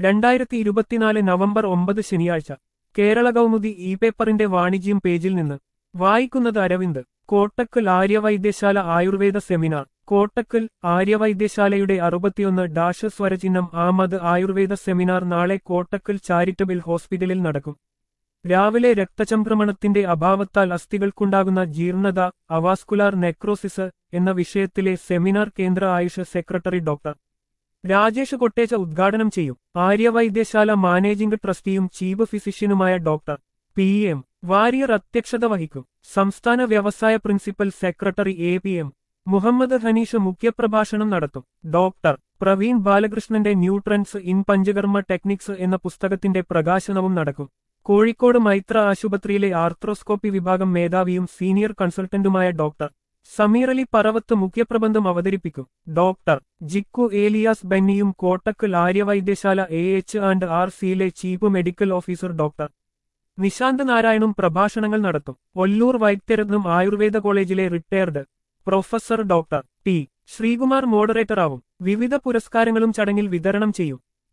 രണ്ടായിരത്തി ഇരുപത്തിനാല് നവംബർ ഒമ്പത് ശനിയാഴ്ച കേരള കൗമുദി ഇ പേപ്പറിന്റെ വാണിജ്യം പേജിൽ നിന്ന് വായിക്കുന്നത് അരവിന്ദ് കോട്ടക്കൽ ആര്യവൈദ്യശാല ആയുർവേദ സെമിനാർ കോട്ടക്കൽ ആര്യവൈദ്യശാലയുടെ അറുപത്തിയൊന്ന് ഡാഷ് സ്വരചിഹ്നം ആമത് ആയുർവേദ സെമിനാർ നാളെ കോട്ടക്കൽ ചാരിറ്റബിൾ ഹോസ്പിറ്റലിൽ നടക്കും രാവിലെ രക്തചംക്രമണത്തിന്റെ അഭാവത്താൽ അസ്ഥികൾക്കുണ്ടാകുന്ന ജീർണത അവാസ്കുലാർ നെക്രോസിസ് എന്ന വിഷയത്തിലെ സെമിനാർ കേന്ദ്ര ആയുഷ് സെക്രട്ടറി ഡോക്ടർ രാജേഷ് കൊട്ടേച്ച ഉദ്ഘാടനം ചെയ്യും ആര്യവൈദ്യശാല മാനേജിംഗ് ട്രസ്റ്റിയും ചീഫ് ഫിസിഷ്യനുമായ ഡോക്ടർ പി എം വാരിയർ അധ്യക്ഷത വഹിക്കും സംസ്ഥാന വ്യവസായ principal secretary A P M Mohammed Hanish മുഖ്യപ്രഭാഷണം നടത്തും ഡോക്ടർ പ്രവീൺ ബാലകൃഷ്ണന്റെ ന്യൂട്രൻസ് ഇൻ പഞ്ചകർമ്മ ടെക്നിക്സ് എന്ന പുസ്തകത്തിന്റെ പ്രകാശനവും നടക്കും കോഴിക്കോട് മൈത്ര ആശുപത്രിയിലെ ആർത്രോസ്കോപ്പി വിഭാഗം മേധാവിയും സീനിയർ കൺസൾട്ടന്റുമായ ഡോക്ടർ സമീർ അലി പറവത്ത് മുഖ്യപ്രബന്ധം അവതരിപ്പിക്കും ഡോക്ടർ ജിക്കു ഏലിയാസ് ബെന്നിയും Kottakkal Aryavaidyasala A H and R സിയിലെ chief medical officer doctor Nishanth നാരായണും പ്രഭാഷണങ്ങൾ നടത്തും ഒല്ലൂർ വൈദ്യരത്നം ആയുർവേദ കോളേജിലെ retired professor doctor T Sreekumar മോഡറേറ്ററാവും വിവിധ പുരസ്കാരങ്ങളും ചടങ്ങിൽ വിതരണം ചെയ്യും